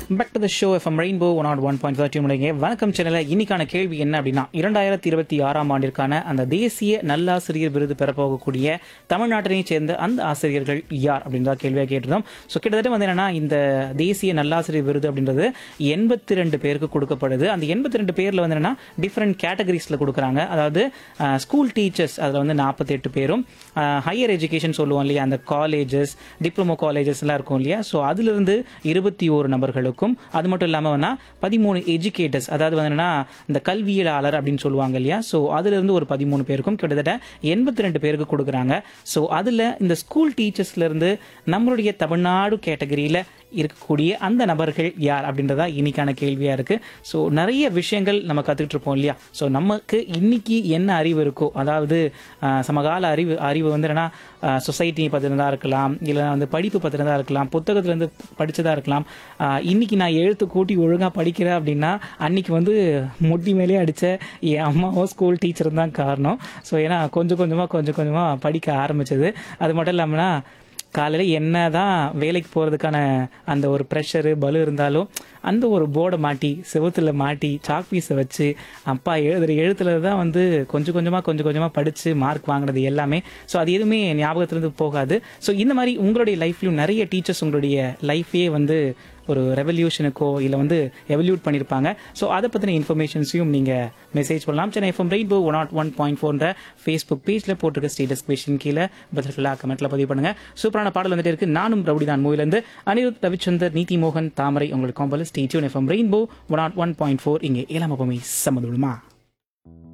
back to the show FM rainbow one nought one point thirty முடிங்க வணக்கம் சேனலில் இன்னைக்கான கேள்வி என்ன அப்படின்னா இரண்டாயிரத்தி இருபத்தி ஆறாம் ஆண்டிற்கான அந்த தேசிய நல்லாசிரியர் விருது பெறப்போகக்கூடிய தமிழ்நாட்டினை சேர்ந்த அந்த ஆசிரியர்கள் யார் அப்படின்றத கேள்வியாக கேட்டிருந்தோம் ஸோ கிட்டத்தட்ட வந்து என்னன்னா இந்த தேசிய நல்லாசிரியர் விருது அப்படின்றது எண்பத்தி ரெண்டு பேருக்கு கொடுக்கப்படுது அந்த எண்பத்தி ரெண்டு பேரில் வந்து என்னன்னா டிஃப்ரெண்ட் கேட்டகரிஸில் கொடுக்குறாங்க அதாவது ஸ்கூல் டீச்சர்ஸ் அதில் வந்து நாற்பத்தி எட்டு பேரும் ஹையர் எஜுகேஷன் சொல்லுவோம் இல்லையா அந்த காலேஜஸ் டிப்ளமோ காலேஜஸ்லாம் இருக்கும் இல்லையா ஸோ அதிலிருந்து இருபத்தி ஓரு நபர்களுக்கும் அது மட்டும் இல்லாமல் வேணா பதிமூணு எஜுகேட்டர்ஸ் அதாவது வந்து என்னன்னா இந்த கல்வியலாளர் அப்படின்னு சொல்லுவாங்க இல்லையா ஸோ அதிலிருந்து ஒரு பதிமூணு பேருக்கும் கிட்டத்தட்ட எண்பத்தி ரெண்டு பேருக்கு கொடுக்குறாங்க ஸோ அதில் இந்த ஸ்கூல் டீச்சர்ஸ்லேருந்து நம்மளுடைய தமிழ்நாடு கேட்டகரியில் இருக்கக்கூடிய அந்த நபர்கள் யார் அப்படின்றதா இன்னைக்கான கேள்வியாக இருக்குது ஸோ நிறைய விஷயங்கள் நம்ம கற்றுக்கிட்டு இருப்போம் இல்லையா ஸோ நமக்கு இன்னைக்கு என்ன அறிவு இருக்கோ அதாவது ஆஹ், சமகால அறிவு அறிவு வந்து என்னன்னா சொசைட்டி பற்றினதாக இருக்கலாம் இல்லை வந்து படிப்பு பற்றினதாக இருக்கலாம் புத்தகத்துலேருந்து படித்ததாக இருக்கலாம் ஆஹ், இன்னைக்கு நான் எழுத்து கூட்டி ஒழுங்காக படிக்கிறேன் அப்படின்னா அன்னைக்கு வந்து முட்டி மேலே அடித்த என் அம்மாவும் ஸ்கூல் டீச்சர் தான் காரணம் ஸோ ஏன்னா கொஞ்சம் கொஞ்சமாக கொஞ்சம் கொஞ்சமாக படிக்க ஆரம்பிச்சது அது மட்டும் இல்லாமல்னா காலையில் என்ன தான் வேலைக்கு போகிறதுக்கான அந்த ஒரு ப்ரெஷரு பலு இருந்தாலும் அந்த ஒரு போர்டை மாட்டி செவுத்துல மாட்டி சாக் பீஸை வச்சு அப்பா எழுதுகிற எழுத்துல தான் வந்து கொஞ்சம் கொஞ்சமாக கொஞ்சம் கொஞ்சமாக படித்து மார்க் வாங்கினது எல்லாமே ஸோ அது எதுவுமே ஞாபகத்துலேருந்து போகாது ஸோ இந்த மாதிரி உங்களுடைய லைஃப்லையும் நிறைய டீச்சர்ஸ் உங்களுடைய லைஃபே வந்து ஒரு ரெவல்யூஷனுக்கோ இல்லை வந்து எவல்யூட் பண்ணியிருப்பாங்க ஸோ அதை பற்றின இன்ஃபர்மேஷன்ஸையும் நீங்கள் மெசேஜ் பண்ணலாம் Chennai FM rainbow one nought one point ஃபோன்ற ஃபேஸ்புக் பேஜில் போட்டிருக்க ஸ்டேட்டஸ் கொஷின் கீழே பதிலாக கமெண்ட்டில் பதிவு பண்ணுங்கள் சூப்பரான பாடல் வந்துட்டு இருக்கு நானும் ரவுடி தான் மூவிலேருந்து அனிருத் ரவிச்சந்தர் நீதி மோகன் தாமரை உங்களுக்கு காம்பல் stay tune FM rainbow one nought one point four இங்கே ஏழாம் அப்பமே சம்மதுமா